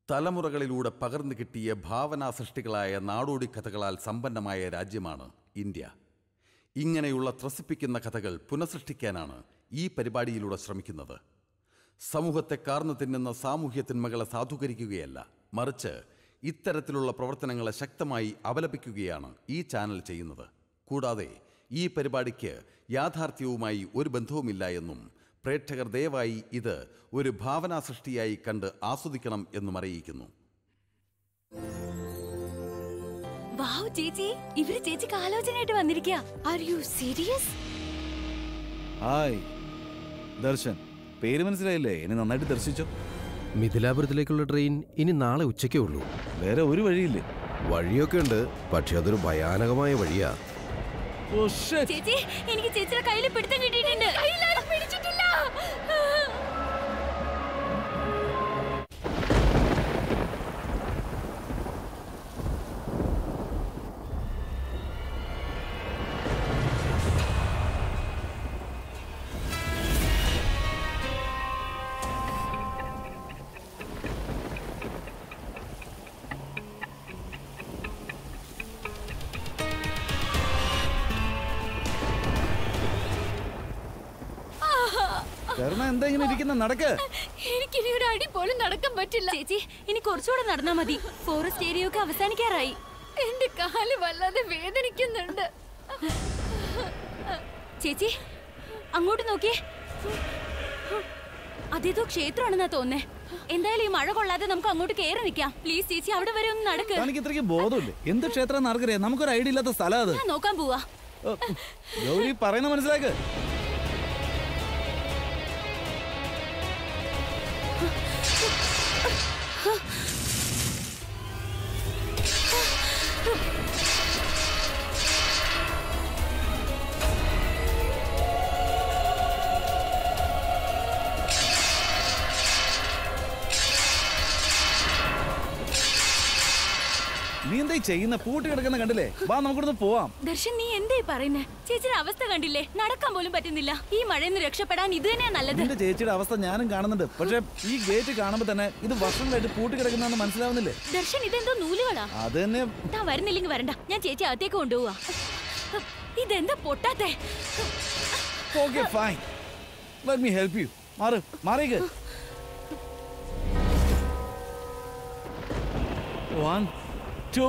തലമുറകളിലൂടെ പകർന്നു കിട്ടിയ ഭാവനാ സൃഷ്ടികളായ നാടോടി കഥകളാൽ സമ്പന്നമായ രാജ്യമാണ് ഇന്ത്യ ഇങ്ങനെയുള്ള ത്രസിപ്പിക്കുന്ന കഥകൾ പുനഃസൃഷ്ടിക്കാനാണ് ഈ പരിപാടിയിലൂടെ ശ്രമിക്കുന്നത് സമൂഹത്തെ കാർന്നു തിന്നുന്ന സാമൂഹ്യ തിന്മകളെ സാധൂകരിക്കുകയല്ല മറിച്ച് ഇത്തരത്തിലുള്ള പ്രവർത്തനങ്ങളെ ശക്തമായി അപലപിക്കുകയാണ് ഈ ചാനൽ ചെയ്യുന്നത് കൂടാതെ ഈ പരിപാടിക്ക് യാഥാർത്ഥ്യവുമായി ഒരു ബന്ധവുമില്ല എന്നും പ്രേക്ഷകർ ദയവായി ഇത് ഒരു ഭാവനാ സൃഷ്ടിയായി കണ്ട് ആസ്വദിക്കണം എന്നും അറിയിക്കുന്നു വാവ് ചേച്ചി ഇവര് ചേച്ചിക്ക് ആലോചനയായിട്ട് വന്നിരിക്കുക are you serious hi Darshan പേര് മനസ്സിലായില്ലേ ഇനി നന്നായിട്ട് ദർശിച്ചോ മിഥിലാപുരത്തിലേക്കുള്ള ട്രെയിൻ ഇനി നാളെ ഉച്ചയ്ക്കേ ഉള്ളൂ വേറെ ഒരു വഴിയില്ലേ വഴിയൊക്കെ ഉണ്ട് പക്ഷെ അതൊരു ഭയാനകമായ വഴിയാ ഓ shit. ചേച്ചി എനിക്ക് ചേച്ചിയുടെ കയ്യിൽ പിടുത്തം കിട്ടിയിട്ടുണ്ട് കയ്യിലാരും പിടിച്ചിട്ടില്ല കരുണ എന്താ ഇങ്ങനെ ഇരിക്കുന്ന നടക്ക് എനിക്കിനി ഒരു അടി പോലും നടക്കാൻ പറ്റില്ല ചേച്ചി ഇനി കുറച്ചുകൂടെ നടന്നാ മതി ഫോറസ്റ്റ് ഏരിയ ഒക്കെ അവസാനിക്കാറായി എന്റെ കാല് വല്ലാതെ വേദനിക്കുന്നുണ്ട് ചേച്ചി അങ്ങോട്ട് നോക്കിയേ അതേതോ ക്ഷേത്രമാണെന്നാ തോന്നേ എന്തായാലും ഈ മഴ കൊള്ളാതെ നമുക്ക് അങ്ങോട്ട് കയറി നിൽക്കാം പ്ലീസ് ചേച്ചി അവിടെ വരെ ഒന്ന് നടക്ക് തനിക്ക് ഇത്രയ്ക്ക് ബോധമില്ലേ എന്ത് ക്ഷേത്രം ആർക്കറിയാം നമുക്കൊരു ഐഡിയ ഇല്ലാത്ത സ്ഥലം അത് ഞാൻ നോക്കാൻ പോവാ ഓ, ഗൗരി പറയുന്ന മനസ്സിലാക്ക് നീ എന്താ ഈ ചെയ്യുന്ന പൂട്ടി കിടക്കുന്ന കണ്ടില്ലേ വാ നമുക്കിവിടുന്ന് പോവാം ദർശൻ നീ എന്തേ പറയുന്നേ ചേച്ചിയുടെ അവസ്ഥ കണ്ടില്ലേ നടക്കാൻ പോലും പറ്റുന്നില്ല ഈ മഴയിൽ നിന്ന് രക്ഷപ്പെടാൻ ഇത് തന്നെയാ നല്ലത് നിന്റെ ചേച്ചിയുടെ അവസ്ഥ ഞാനും കാണുന്നുണ്ട് പക്ഷെ ഈ ഗേറ്റ് കാണുമ്പോ തന്നെ ഇത് വർഷങ്ങളായിട്ട് പൂട്ടി കിടക്കുന്നതെന്ന് മനസ്സിലാവുന്നില്ലേ ദർശൻ ഇതെന്തോ നൂലുകളാ അത് തന്നെ താൻ വരുന്നില്ലെങ്കിൽ വരണ്ട ഞാൻ ചേച്ചി അകത്തേക്ക് കൊണ്ടുപോവാ ഇതെന്താ പൊട്ടാത്തെ okay fine let me help you മാറ് മാറിയേക്ക് വൺ ടു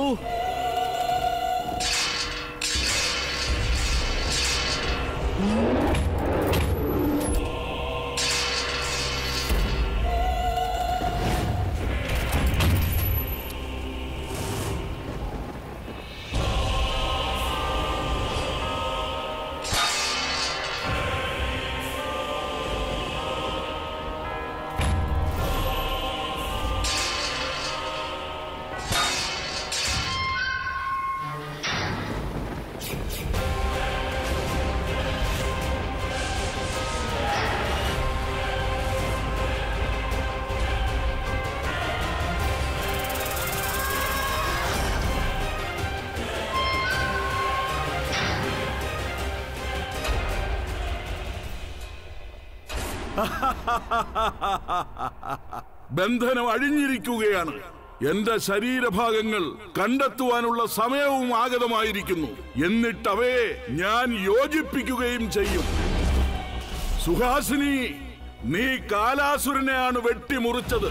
ബന്ധനം അഴിഞ്ഞിരിക്കുകയാണ് എന്റെ ശരീരഭാഗങ്ങൾ കണ്ടെത്തുവാനുള്ള സമയവും ആഗതമായിരിക്കുന്നു എന്നിട്ട് അവയെ ഞാൻ യോജിപ്പിക്കുകയും ചെയ്യും സുഹാസിനി നീ കാലാസുരനെയാണ് വെട്ടിമുറിച്ചത്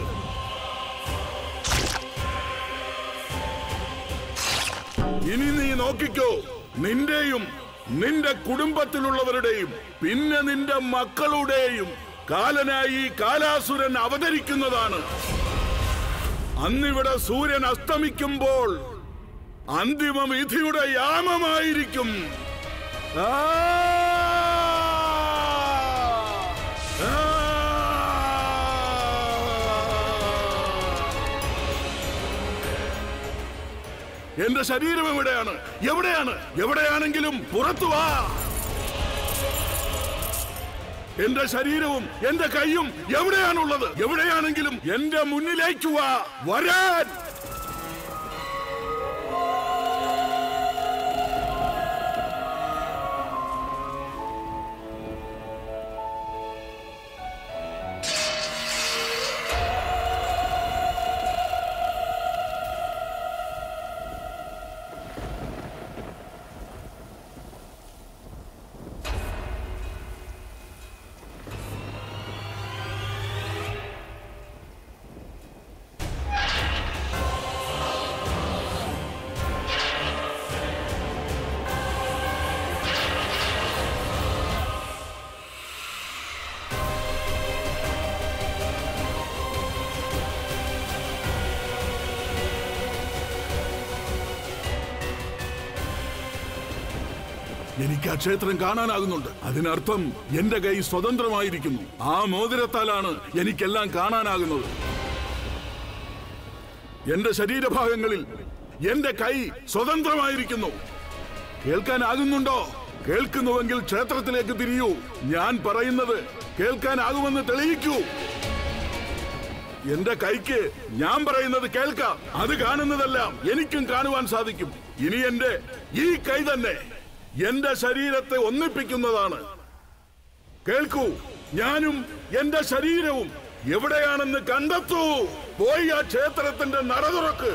ഇനി നീ നോക്കിക്കോ നിന്റെയും നിന്റെ കുടുംബത്തിലുള്ളവരുടെയും പിന്നെ നിന്റെ മക്കളുടെയും കാലനായി ഈ കാലാസുരൻ അവതരിക്കുന്നതാണ് അന്നിവിടെ സൂര്യൻ അസ്തമിക്കുമ്പോൾ അന്തിമ വിധിയുടെ യാമമായിരിക്കും ആ! ആ! എന്റെ ശരീരം എവിടെയാണ് എവിടെയാണ് എവിടെയാണെങ്കിലും പുറത്തു വാ എന്റെ ശരീരവും എന്റെ കൈയും എവിടെയാണുള്ളത് എവിടെയാണെങ്കിലും എന്റെ മുന്നിലേക്ക് വാ വരാൻ എനിക്ക് ആ ക്ഷേത്രം കാണാനാകുന്നുണ്ട് അതിനർത്ഥം എന്റെ കൈ സ്വതന്ത്രമായിരിക്കുന്നു ആ മോതിരത്താലാണ് എനിക്കെല്ലാം കാണാനാകുന്നത് എന്റെ ശരീരഭാഗങ്ങളിൽ എന്റെ കൈ സ്വതന്ത്രമായിരിക്കുന്നു കേൾക്കാനാകുന്നുണ്ടോ കേൾക്കുന്നുവെങ്കിൽ ക്ഷേത്രത്തിലേക്ക് തിരിയൂ ഞാൻ പറയുന്നത് കേൾക്കാനാകുമെന്ന് തെളിയിക്കൂ എന്റെ കൈക്ക് ഞാൻ പറയുന്നത് കേൾക്കാം അത് കാണുന്നതെല്ലാം എനിക്കും കാണുവാൻ സാധിക്കും ഇനി എന്റെ ഈ കൈ തന്നെ എന്റെ ശരീരത്തെ ഒന്നിപ്പിക്കുന്നതാണ് കേൾക്കൂ ഞാനും എന്റെ ശരീരവും എവിടെയാണെന്ന് കണ്ടെത്തൂ പോയി ആ ക്ഷേത്രത്തിന്റെ നട തുറക്ക്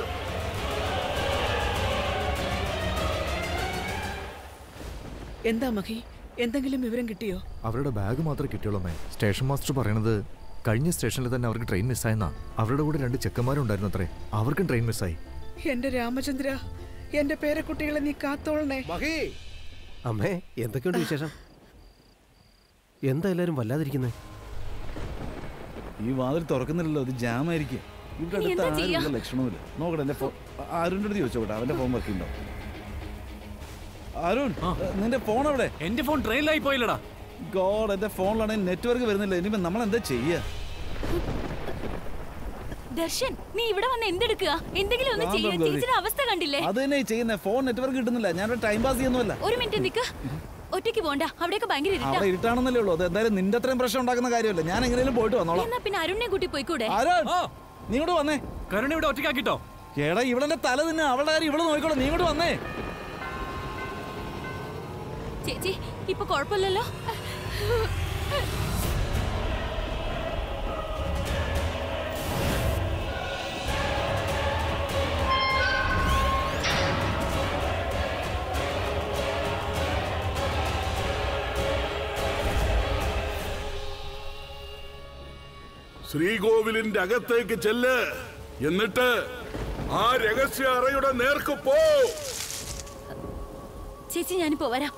എന്താ മഹി എന്തെങ്കിലും വിവരം കിട്ടിയോ അവരുടെ ബാഗ് മാത്രമേ കിട്ടിയുള്ളൂ മേ സ്റ്റേഷൻ മാസ്റ്റർ പറയണത് കഴിഞ്ഞ സ്റ്റേഷനിൽ തന്നെ അവർക്ക് ട്രെയിൻ മിസ്സായെന്നാ അവരുടെ കൂടെ രണ്ട് ചെക്കന്മാരും ഉണ്ടായിരുന്നു അത്രേ അവർക്കും ട്രെയിൻ മിസ്സായി എന്റെ രാമചന്ദ്ര എന്റെ പേരക്കുട്ടികളെ നീ കാത്തോളണേ അമ്മേ എന്തൊക്കെയുണ്ട് വിശേഷം എന്താ എല്ലാരും വല്ലാതിരിക്കുന്നേ ഈ വാതിൽ തുറക്കുന്നില്ലല്ലോ ഇത് ജാം ആയിരിക്കും ഇവിടെ ഇനി അടുത്ത് എന്താ ചെയ്യാ? ആരും ലക്ഷണമില്ല നോക്കട്ടെ എന്റെ ഫോൺ അരുണിന്റെ അടുത്ത് ചോദിച്ചോട്ടെ അവന്റെ ഫോൺ വർക്ക് ഉണ്ടോ അരുൺ നിന്റെ ഫോൺ എവിടെ എന്റെ ഫോൺ ട്രെയിനിലായി പോയില്ലടാ ഗോഡ് എന്റെ ഫോണിലാണെങ്കിൽ നെറ്റ്വർക്ക് വരുന്നില്ല ഇനിയിപ്പോ നമ്മൾ എന്താ ചെയ്യാ ദർശൻ നീ ഇവിടെ വന്ന് എന്തെടുക്കുക എന്തെങ്കിലും ഒന്ന് ചെയ്യ കാണാം, ഗൗരി. ചേച്ചിയുടെ അവസ്ഥ കണ്ടില്ലേ അത് തന്നെ ചെയ്യുന്നേ ഫോൺ നെറ്റ്വർക്ക് കിട്ടുന്നില്ല ഞാനൊരു ടൈം പാസ് ചെയ്യുന്നില്ല ഒരു മിനിറ്റ് നിക്ക് ഒറ്റയ്ക്ക് പോണ്ട അവിടെയൊക്കെ ഭയങ്കര ഇരുട്ടാ അവിടെ ഇരുട്ടാണെന്നല്ലേ ഉള്ളൂ അത് എന്തായാലും നിന്റെ അത്രയും പ്രശ്നം ഉണ്ടാക്കുന്ന കാര്യമല്ല ഞാൻ എങ്ങനെയും പോയിട്ട് വന്നോളാം എന്നാ പിന്നെ അരുണിനെ കൂട്ടി പോയിക്കൂടെ അരുൺ ആ. നീ ഇങ്ങോട്ട് വന്നേ കരുണ ഇവിടെ ഒറ്റയ്ക്കാക്കിട്ടോ എടാ ഇവിടെ എന്റെ തല തന്നെ അവളുടെ കാര്യം ഇവിടെ നോക്കിക്കോളൂ നീ ഇങ്ങോട്ട് വന്നേ ചേച്ചി ഇപ്പൊ കുഴപ്പമില്ലല്ലോ ശ്രീകോവിലിന്റെ അകത്തേക്ക് ചെല്ല് എന്നിട്ട് ആ രഹസ്യ അറയുടെ നേർക്ക് പോ ചേച്ചി ഞാനിപ്പോ വരാം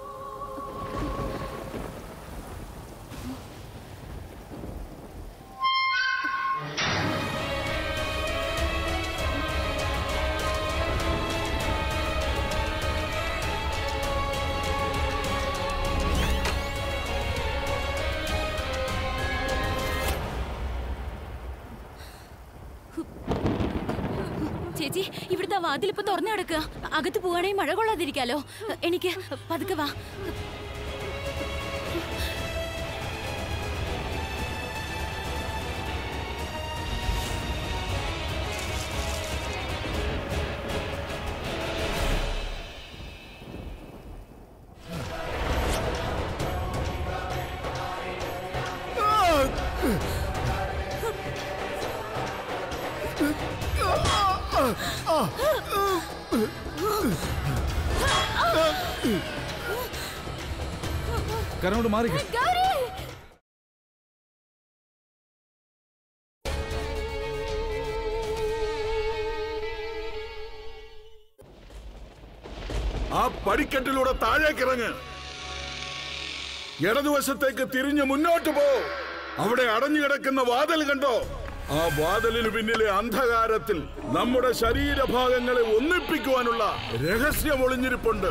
ചേച്ചി ഇവിടുത്തെ വാതിൽ ഇപ്പൊ തുറന്നു കിടക്കുക അകത്ത് പോവാണെങ്കിൽ മഴ കൊള്ളാതിരിക്കാലോ എനിക്ക് പതുക്കെ വാ കാരണം കൊണ്ട് മാറി ഗൗരി ആ പടിക്കെട്ടിലൂടെ താഴേക്കിറങ്ങ് ഇടതുവശത്തേക്ക് തിരിഞ്ഞ് മുന്നോട്ട് പോ അവിടെ അടഞ്ഞു കിടക്കുന്ന വാതിൽ കണ്ടോ ആ വാതിലിന് പിന്നിലെ അന്ധകാരത്തിൽ നമ്മുടെ ശരീരഭാഗങ്ങളെ ഒന്നിപ്പിക്കുവാനുള്ള രഹസ്യം ഒളിഞ്ഞിരിപ്പുണ്ട്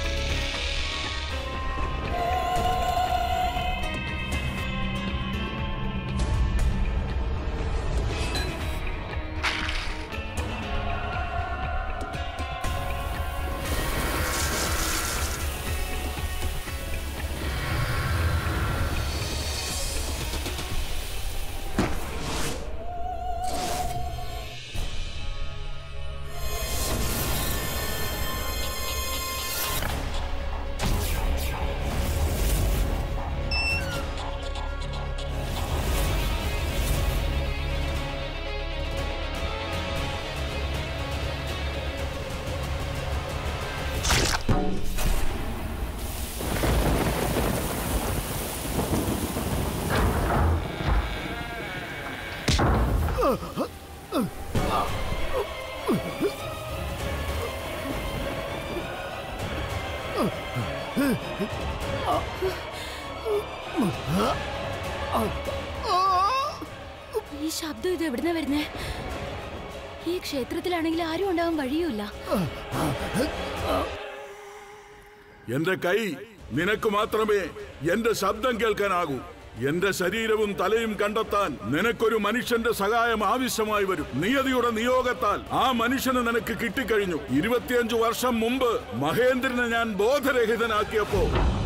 ഈ ശബ്ദം ഇത് എവിടുന്ന വരുന്നേ ഈ ക്ഷേത്രത്തിലാണെങ്കിൽ ആരും ഉണ്ടാവാൻ വഴിയുമില്ല എന്റെ കൈ നിനക്ക് മാത്രമേ എന്റെ ശബ്ദം കേൾക്കാനാകൂ എന്റെ ശരീരവും തലയും കണ്ടെത്താൻ നിനക്കൊരു മനുഷ്യന്റെ സഹായം ആവശ്യമായി വരും നിയതിയുടെ നിയോഗത്താൽ ആ മനുഷ്യന് നിനക്ക് കിട്ടിക്കഴിഞ്ഞു ഇരുപത്തിയഞ്ചു വർഷം മുമ്പ് മഹേന്ദ്രനെ ഞാൻ ബോധരഹിതനാക്കിയപ്പോ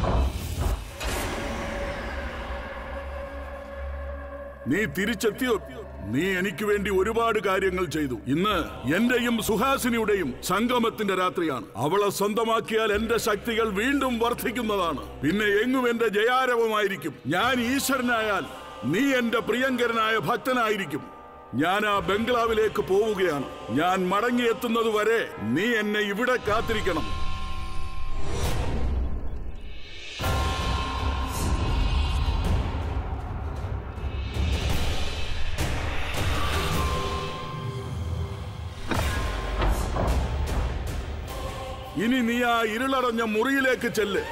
നീ തിരിച്ചെത്തിയോ നീ എനിക്ക് വേണ്ടി ഒരുപാട് കാര്യങ്ങൾ ചെയ്തു ഇന്ന് എന്റെയും സുഹാസിനിയുടെയും സംഗമത്തിന്റെ രാത്രിയാണ് അവളെ സ്വന്തമാക്കിയാൽ എന്റെ ശക്തികൾ വീണ്ടും വർദ്ധിക്കുന്നതാണ് പിന്നെ എങ്ങും എന്റെ ജയാരവമായിരിക്കും ഞാൻ ഈശ്വരനായാൽ നീ എന്റെ പ്രിയങ്കരനായ ഭക്തനായിരിക്കും ഞാൻ ആ ബംഗ്ലാവിലേക്ക് പോവുകയാണ് ഞാൻ മടങ്ങിയെത്തുന്നത് വരെ നീ എന്നെ ഇവിടെ കാത്തിരിക്കണം ഇനി നീ ആ ഇരുളടഞ്ഞ മുറിയിലേക്ക് ചെല്ല്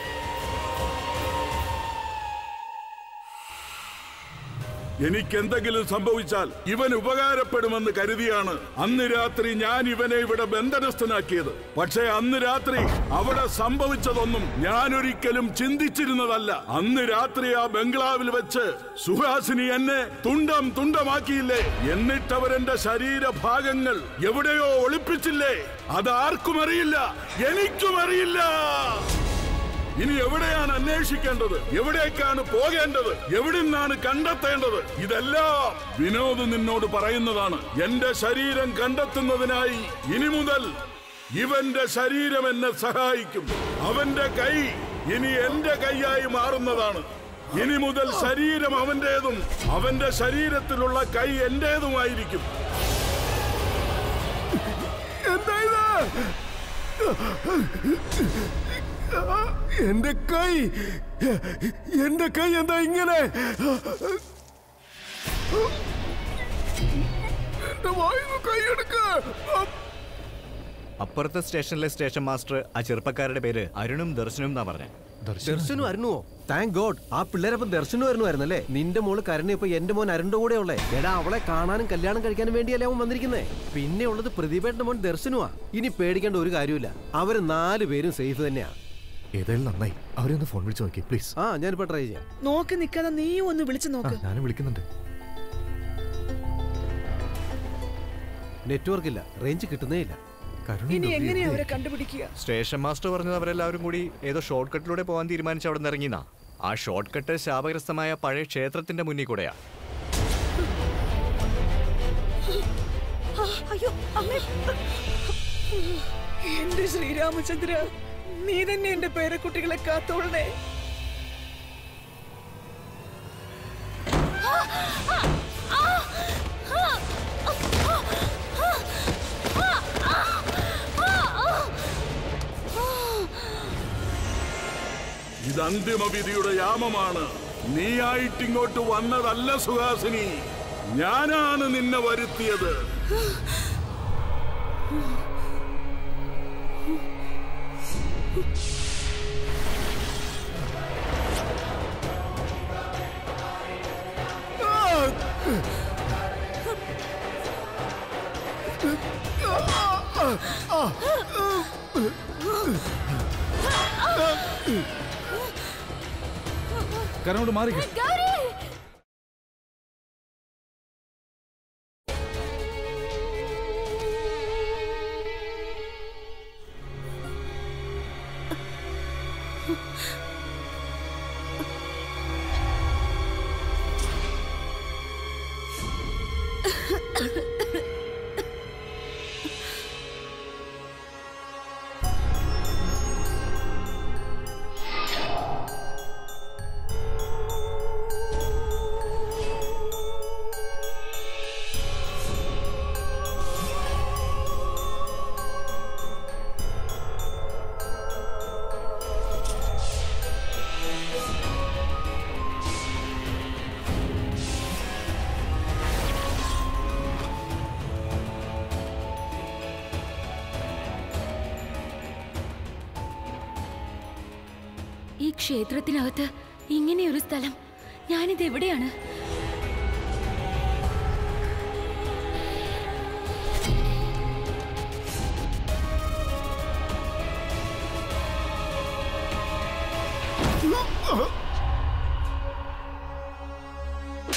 എനിക്ക് എന്തെങ്കിലും സംഭവിച്ചാൽ ഇവൻ ഉപകാരപ്പെടുമെന്ന് കരുതിയാണ് അന്ന് രാത്രി ഞാൻ ഇവനെ ഇവിടെ ബന്ധനസ്ഥനാക്കിയത് പക്ഷേ അന്ന് രാത്രി അവിടെ സംഭവിച്ചതൊന്നും ഞാൻ ഒരിക്കലും ചിന്തിച്ചിരുന്നതല്ല അന്ന് രാത്രി ആ ബംഗ്ലാവിൽ വെച്ച് സുഹാസിനി എന്നെ തുണ്ടം തുണ്ടമാക്കിയില്ലേ എന്നിട്ട് അവരെന്റെ ശരീരഭാഗങ്ങൾ എവിടെയോ ഒളിപ്പിച്ചില്ലേ അത് ആർക്കും അറിയില്ല എനിക്കും അറിയില്ല ഇനി എവിടെയാണ് അന്വേഷിക്കേണ്ടത് എവിടേക്കാണ് പോകേണ്ടത് എവിടെ നിന്നാണ് കണ്ടെത്തേണ്ടത് ഇതെല്ലാം വിനോദ് നിന്നോട് പറയുന്നതാണ് എന്റെ ശരീരം കണ്ടെത്തുന്നതിനായി ഇനി മുതൽ ഇവന്റെ ശരീരം എന്നെ സഹായിക്കും അവന്റെ കൈ ഇനി എന്റെ കൈയായി മാറുന്നതാണ് ഇനി മുതൽ ശരീരം അവന്റേതും അവന്റെ ശരീരത്തിലുള്ള കൈ എന്റേതുമായിരിക്കും എന്താ എന്റെ കൈ എന്റെ കൈ എന്താ ഇങ്ങനെ എന്റെ വായു കൈ എടുക്ക അപ്പുറത്തെ സ്റ്റേഷനിലെ സ്റ്റേഷൻ മാസ്റ്റർ ആ ചെറുപ്പക്കാരുടെ പേര് അരുണും ദർശനും എന്നാ പറഞ്ഞേ ദർശനും അരുണുവോ താങ്ക് ഗോഡ് ആ പിള്ളേരപ്പം ദർശനും വരുന്നുവായിരുന്നല്ലേ നിന്റെ മോള് കരുണിയപ്പോ എന്റെ മോൻ അരുണിന്റെ കൂടെ ഉള്ളേ എടാ അവളെ കാണാനും കല്യാണം കഴിക്കാനും വേണ്ടിയല്ലേ അവൻ വന്നിരിക്കുന്നേ പിന്നെ ഉള്ളത് പ്രതിഭയുടെ മോൻ ദർശനുവാ ഇനി പേടിക്കേണ്ട ഒരു കാര്യമില്ല അവര് നാല് പേരും സേഫ് തന്നെയാ ഏതായാലും നന്നായി അവരെ ഒന്ന് ഫോൺ വിളിച്ച് നോക്കി പ്ലീസ് ആ ഞാനിപ്പോ ട്രൈ ചെയ്യാം നോക്കി നിൽക്കാതെ നീയും ഒന്ന് വിളിച്ചു ആ നോക്ക് ഞാനും വിളിക്കുന്നുണ്ട് നെറ്റ്വർക്ക് ഇല്ല റേഞ്ച് കിട്ടുന്നേ ഇല്ല കരുണ ഇനി എങ്ങനെയാ അവരെ കണ്ടുപിടിക്കുക സ്റ്റേഷൻ മാസ്റ്റർ പറഞ്ഞത് അവരെല്ലാവരും കൂടി ഏതോ ഷോർട്ട് കട്ടിലൂടെ പോകാൻ തീരുമാനിച്ച് അവിടെ നിന്ന് ഇറങ്ങിന്നാ ആ ഷോർട്ട് കട്ട് ശാപഗ്രസ്തമായ പഴയ ക്ഷേത്രത്തിന്റെ മുന്നിൽ കൂടെയാ അയ്യോ അമ്മേ എന്റെ ശ്രീരാമചന്ദ്ര നീ തന്നെ എന്റെ പേരക്കുട്ടികളെ കാത്തോളണേ ഇത് അന്തിമവിധിയുടെ യാമമാണ് നീയായിട്ട് ഇങ്ങോട്ട് വന്നതല്ല സുഹാസിനി ഞാനാണ് നിന്നെ വരുത്തിയത് കരങ്ങോട്ട് മാറി ഗൗരി ഈ ക്ഷേത്രത്തിനകത്ത് ഇങ്ങനെയൊരു സ്ഥലം ഞാനിത് എവിടെയാണ്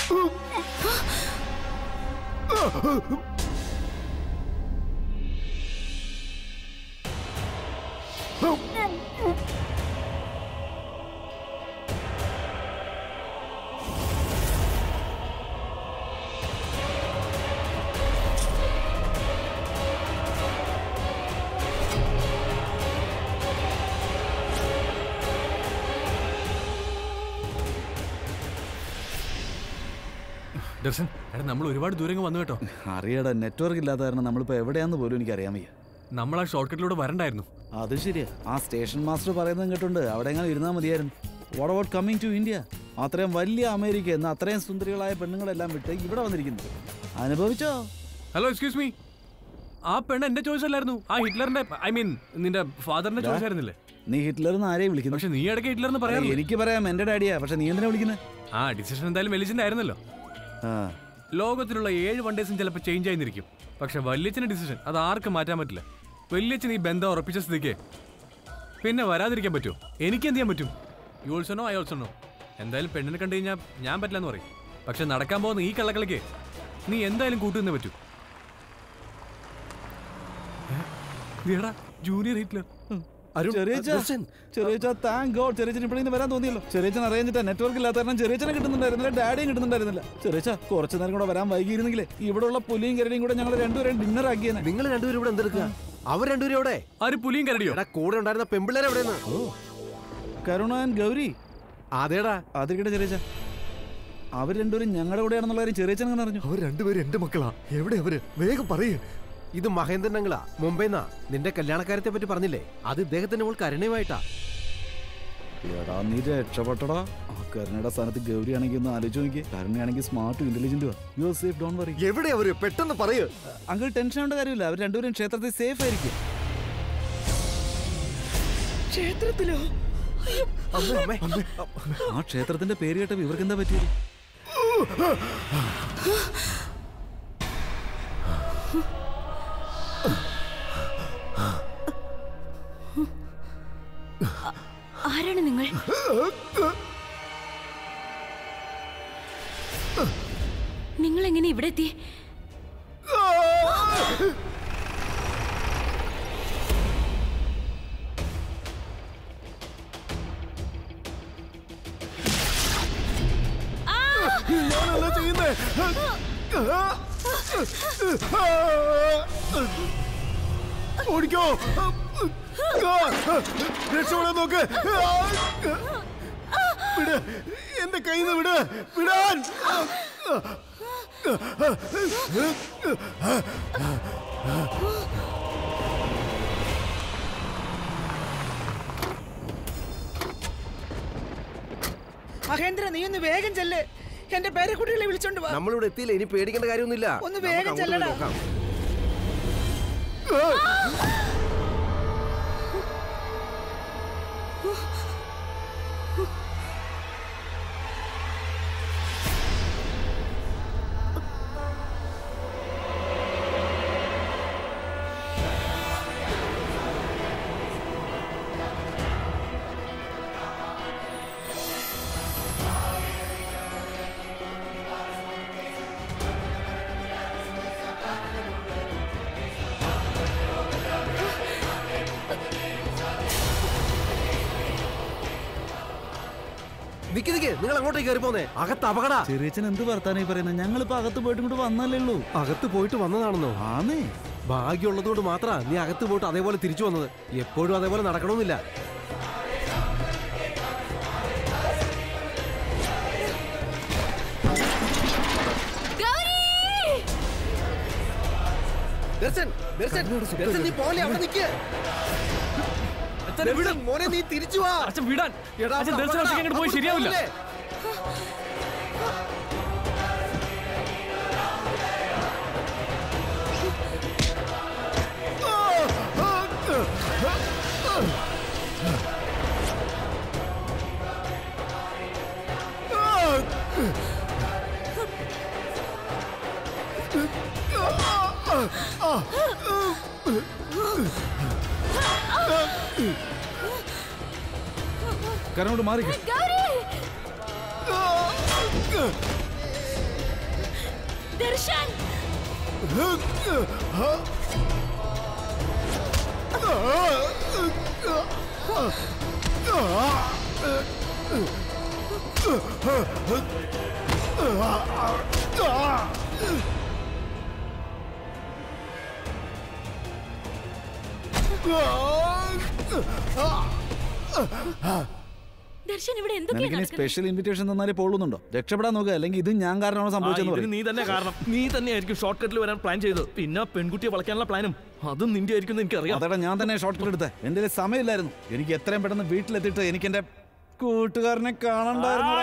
ദർശൻ എടാ നമ്മൾ ഒരുപാട് ദൂരം വന്നു കേട്ടോ അറിയാടാ നെറ്റ്വർക്ക് ഇല്ലാത്ത കാരണം നമ്മളിപ്പോ എവിടെയാന്ന് പോലും എനിക്ക് അറിയാൻ വയ്യ നമ്മൾ ആ ഷോർട്ട് കട്ടിലൂടെ വരണ്ടായിരുന്നു അത് ശരിയാ ആ സ്റ്റേഷൻ മാസ്റ്റർ പറയുന്നത് കേട്ടുണ്ട് അവിടെ എങ്ങനെ ഇരുന്നാൽ മതിയായിരുന്നു what about coming to India അത്രയും വലിയ അമേരിക്ക എന്ന അത്രയും സുന്ദരികളായ പെണ്ണുങ്ങളെല്ലാം വിട്ട് ഇവിടെ വന്നിരിക്കുന്നു അനുഭവിച്ചോ ഹലോ എക്സ്ക്യൂസ് മീ ആ പെണ്ണ് എന്റെ ചോയ്സ് അല്ലായിരുന്നു ആ ഹിറ്റ്ലറിന്റെ ഐ മീൻ നിന്റെ ഫാദറിന്റെ ഡാ, ചോയ്സ് ആയിരുന്നില്ലേ നീ ഹിറ്റ്ലർ എന്ന് ആരെയും വിളിക്കുന്നു പക്ഷെ നീ ഇടയ്ക്ക് ഹിറ്റ്ലർ എന്ന് പറയാറില്ലേ? എനിക്ക് പറയാം എന്റെ ഡാഡിയാ പക്ഷെ നീ എന്തിനാ വിളിക്കുന്നത് ആ ഡിസിഷൻ എന്തായാലും വെലിച്ചിന്റെ ആയിരുന്നല്ലോ ലോകത്തിലുള്ള ഏഴ് വണ്ടേഴ്സും ചിലപ്പോൾ ചേഞ്ച് ആയിരിക്കും പക്ഷെ വല്യച്ഛന്റെ ഡിസിഷൻ അത് ആർക്കും മാറ്റാൻ പറ്റില്ല വല്യച്ഛൻ ഈ ബന്ധം ഉറപ്പിച്ച സ്ഥിതിക്ക് പിന്നെ വരാതിരിക്കാൻ പറ്റുമോ എനിക്ക് എന്ത് ചെയ്യാൻ പറ്റും you also know I also know എന്തായാലും പെണ്ണിനെ കണ്ടു കഴിഞ്ഞാൽ ഞാൻ പറ്റില്ല എന്ന് പറയും പക്ഷെ നടക്കാൻ പോകുന്ന ഈ കള്ളക്കളിക്ക് നീ എന്തായാലും കൂട്ടുന്നേ പറ്റൂ നീടാ ജൂനിയർ ഹിറ്റ്ലർ ചെറിയ താങ്ക് ഗോഡ് ചെറിയച്ചൻ ഇപ്പോഴേ വരാൻ തോന്നിയല്ലോ ചെറിയച്ചൻ അറിയാഞ്ഞിട്ടാ നെറ്റ്വർക്ക് ഇല്ലാത്ത കാരണം ചെറിയച്ചനെ കിട്ടുന്നുണ്ടായിരുന്നില്ല ഡാഡിയും കിട്ടുന്നുണ്ടായിരുന്നില്ല ചെറിയച്ച കുറച്ചു നേരം കൂടെ വരാൻ വൈകിയിരുന്നെങ്കിൽ ഇവിടെ ഉള്ള പുലിയും കരടിയും കൂടെ ഞങ്ങൾ രണ്ടുപേരും ഡിന്നർ ആക്കിയേനെ നിങ്ങൾ രണ്ടുപേരും ഇവിടെ എന്തെടുക്കുക അവർ രണ്ടുപേരും എവിടെ ആര് പുലിയും കരടിയോ എടാ കൂടെ ഉണ്ടായിരുന്ന പെമ്പിള്ളേരെ എവിടെയെന്ന് കരുണ ആൻഡ് ഗൗരി അതേടാ അതിരിക്കട്ടെ ചെറിയച്ച അവർ രണ്ടുപേരും ഞങ്ങളുടെ കൂടെയാണെന്നുള്ള കാര്യം ചെറിയച്ചൻ അങ്ങനെ അറിഞ്ഞു അവർ രണ്ടുപേരും എന്റെ മക്കളാ എവിടെ അവര് വേഗം പറയേ ഇത് മഹേന്ദ്രൻ അങ്കിളാ മുംബൈന്നാ നിന്റെ കല്യാണക്കാര്യത്തെ പറ്റി പറഞ്ഞില്ലേ അത് ഇദ്ദേഹത്തിന്റെ മോൾ കരുണയുമായിട്ടാ എടാ നീ രക്ഷപ്പെട്ടടാ ആ കരുണയുടെ സ്ഥാനത്ത് ഗൗരി ആണെങ്കിൽ ഒന്ന് ആലോചിച്ച് നോക്കി കരുണയാണെങ്കിൽ സ്മാർട്ടും ഇന്റലിജന്റും you are safe don't worry എവിടെ അവര് പെട്ടെന്ന് പറയൂ അങ്കിൾ ടെൻഷൻ ആവേണ്ട കാര്യമില്ല അവർ രണ്ടുപേരും ക്ഷേത്രത്തിൽ സേഫ് ആയിരിക്കും ക്ഷേത്രത്തിലോ അയ്യോ, ആ ക്ഷേത്രത്തിന്റെ പേര് കേട്ട ഇവർക്ക് എന്താ പറ്റിയത് ആരാണ് നിങ്ങൾ നിങ്ങൾ എങ്ങനെ ഇവിടെ എത്തി ഞാനല്ല ചെയ്യുന്നേ ഓടിക്കോ രക്ഷപ്പെടാൻ നോക്ക് വിട് എന്റെ കയ്യിൽ നിന്ന് വിട് വിടാൻ മഹേന്ദ്ര നീ ഒന്ന് വേഗം ചെല്ല് എന്റെ പേരക്കുട്ടികളെ വിളിച്ചോണ്ട് വാ നമ്മളിവിടെ എത്തിയില്ല ഇനി പേടിക്കേണ്ട കാര്യമൊന്നുമില്ല ഒന്ന് നമുക്ക് വേഗം അങ്ങോട്ട് പോയി ചെല്ലടാ. നോക്കാം. നിക്ക് നിക്ക് നിങ്ങൾ അങ്ങോട്ടേക്ക് കയറി പോന്നേ അകത്ത് അപകട ചെറിയച്ചൻ എന്ത് വർത്താനായി പറയുന്നത് ഞങ്ങളിപ്പോ അകത്ത് പോയിട്ട് ഇങ്ങോട്ട് വന്നല്ലേ ഉള്ളൂ അകത്ത് പോയിട്ട് വന്നതാണെന്നോ ആന്നേ ഭാഗ്യമുള്ളതുകൊണ്ട് മാത്രാ നീ അകത്ത് പോയിട്ട് അതേപോലെ തിരിച്ചു വന്നത് എപ്പോഴും അതേപോലെ നടക്കണമെന്നില്ല ദർശൻ ദർശൻ ദർശൻ നീ പോലെ അവിടെ നിക്ക് ദർശൻ, മോനെ നീ തിരിച്ചു വാ അച്ഛൻ വിടാൻ എടാ, അച്ഛൻ ദർശനം അപകടാ, അങ്ങോട്ട് പോയി അങ്ങോട്ട് ശരിയാവില്ല പോകില്ലേ? കാരണം മാറി ഗൗരി ദർശൻ ദർശൻ ഇവിടെ എന്തൊക്കെയാ നിനക്കിനി നടക്കുന്നത് സ്പെഷ്യൽ ഇൻവിറ്റേഷൻ തന്നാലേ പൊള്ളുന്നുണ്ടോ രക്ഷപ്പെടാൻ നോക്കുക അല്ലെങ്കിൽ ഇത് ഞാൻ കാരണമാണ് സംഭവിച്ചെന്ന് ഇതിന് പറയും നീ തന്നെ കാരണം നീ തന്നെയായിരിക്കും ഷോർട്ട് കട്ടിൽ വരാൻ പ്ലാൻ ചെയ്തത് പിന്നെ ആ പെൺകുട്ടിയെ വളയ്ക്കാനുള്ള പ്ലാനും അതും നിന്റെ ആയിരിക്കും എനിക്കറിയാം അതേടാ ഞാൻ തന്നെ ഷോർട്ട് കട്ട് എടുത്തേ എന്റെ കയ്യിൽ സമയമില്ലായിരുന്നു എനിക്ക് എത്രയും പെട്ടെന്ന് വീട്ടിലെത്തിയിട്ട് എനിക്ക് എന്റെ കൂട്ടുകാരനെ കാണണ്ടായിരുന്നു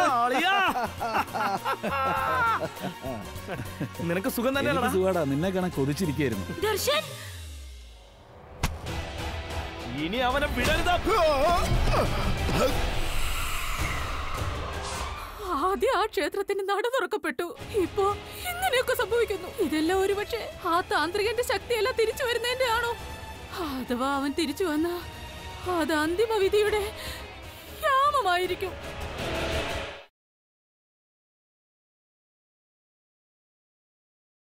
നിനക്ക് സുഖം തന്നെയല്ലടാ സുഖാടാ നിന്നെ കാണാൻ കൊതിച്ചിരിക്കുകയായിരുന്നു ദർശൻ ഇനി അവനെ വിടരുത് ആദ്യം ആ ക്ഷേത്രത്തിന് നട തുറക്കപ്പെട്ടു ഇപ്പോ ഇങ്ങനെയൊക്കെ സംഭവിക്കുന്നു ഇതെല്ലാം ഒരുപക്ഷെ ആ താന്ത്രികന്റെ ശക്തിയെല്ലാം തിരിച്ചു വരുന്നതിന്റെ ആണോ അഥവാ അവൻ തിരിച്ചു വന്ന അത് അന്തിമ വിധിയുടെ യാമമായിരിക്കും